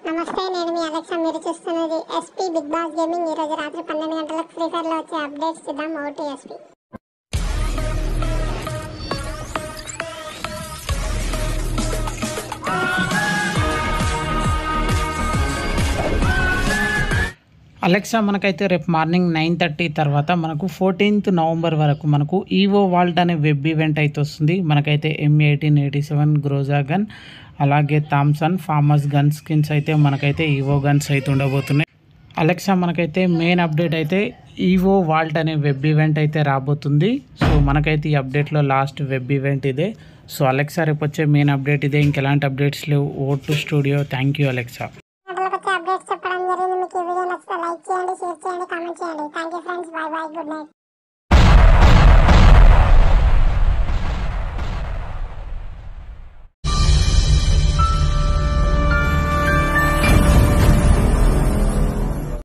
నమస్తే నేను మీ అలెక్సా మీరు చూస్తున్నది ఎస్పీ బిగ్ బాస్ గేమింగ్ ఈ రోజు రాత్రి పన్నెండు గంటలకు ఫ్రీ ఫైర్ లో వచ్చే అప్డేట్స్ చూద్దాం ఓటీ ఎస్పీ అలెక్సా మనకైతే రేపు మార్నింగ్ నైన్ థర్టీ తర్వాత మనకు ఫోర్టీన్త్ నవంబర్ వరకు మనకు ఈవో వాల్ట్ అనే వెబ్ ఈవెంట్ అయితే వస్తుంది మనకైతే M eighteen eighty seven groza gun అలాగే థామ్సన్ ఫార్మస్ గన్ స్కిన్స్ అయితే మనకైతే ఈవో గన్స్ అయితే ఉండబోతున్నాయి అలెక్సా మనకైతే మెయిన్ అప్డేట్ అయితే ఈవో వాల్ట్ అనే వెబ్ ఈవెంట్ అయితే రాబోతుంది సో మనకైతే ఈ అప్డేట్లో లాస్ట్ వెబ్ ఈవెంట్ ఇదే సో అలెక్సా రేపు వచ్చే మెయిన్ అప్డేట్ ఇదే ఇంకెలాంటి అప్డేట్స్ లేవు O two studio thank you Alexa గంటలకు వచ్చే అప్డేట్స్ చెప్పడం జరిగింది మీకు ఈ వీడియో నచ్చితే లైక్ చేయండి షేర్ చేయండి కామెంట్ చేయండి thank you friends bye bye good night